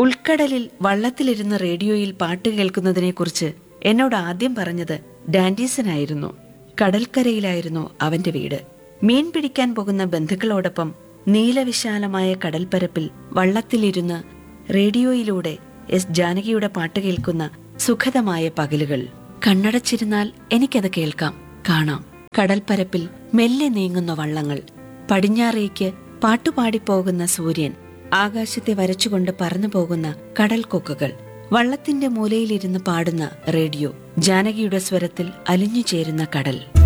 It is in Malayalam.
ഉൾക്കടലിൽ വള്ളത്തിലിരുന്ന് റേഡിയോയിൽ പാട്ട് കേൾക്കുന്നതിനെക്കുറിച്ച് എന്നോട് ആദ്യം പറഞ്ഞത് ഡാൻഡീസനായിരുന്നു കടൽക്കരയിലായിരുന്നു അവന്റെ വീട് മീൻ പിടിക്കാൻ പോകുന്ന ബന്ധുക്കളോടൊപ്പം നീലവിശാലമായ കടൽപ്പരപ്പിൽ വള്ളത്തിലിരുന്ന് റേഡിയോയിലൂടെ എസ് ജാനകിയുടെ പാട്ട് കേൾക്കുന്ന സുഖതമായ പകലുകൾ കണ്ണടച്ചിരുന്നാൽ എനിക്കത് കേൾക്കാം കാണാം കടൽപ്പരപ്പിൽ മെല്ലെ നീങ്ങുന്ന വള്ളങ്ങൾ പടിഞ്ഞാറേക്ക് പാട്ടുപാടിപ്പോകുന്ന സൂര്യൻ ആകാശത്തെ വരച്ചുകൊണ്ട് പറന്നു പോകുന്ന കടൽക്കൊക്കുകൾ വള്ളത്തിന്റെ മൂലയിലിരുന്ന് പാടുന്ന റേഡിയോ ജാനകിയുടെ സ്വരത്തിൽ അലിഞ്ഞു ചേരുന്ന കടൽ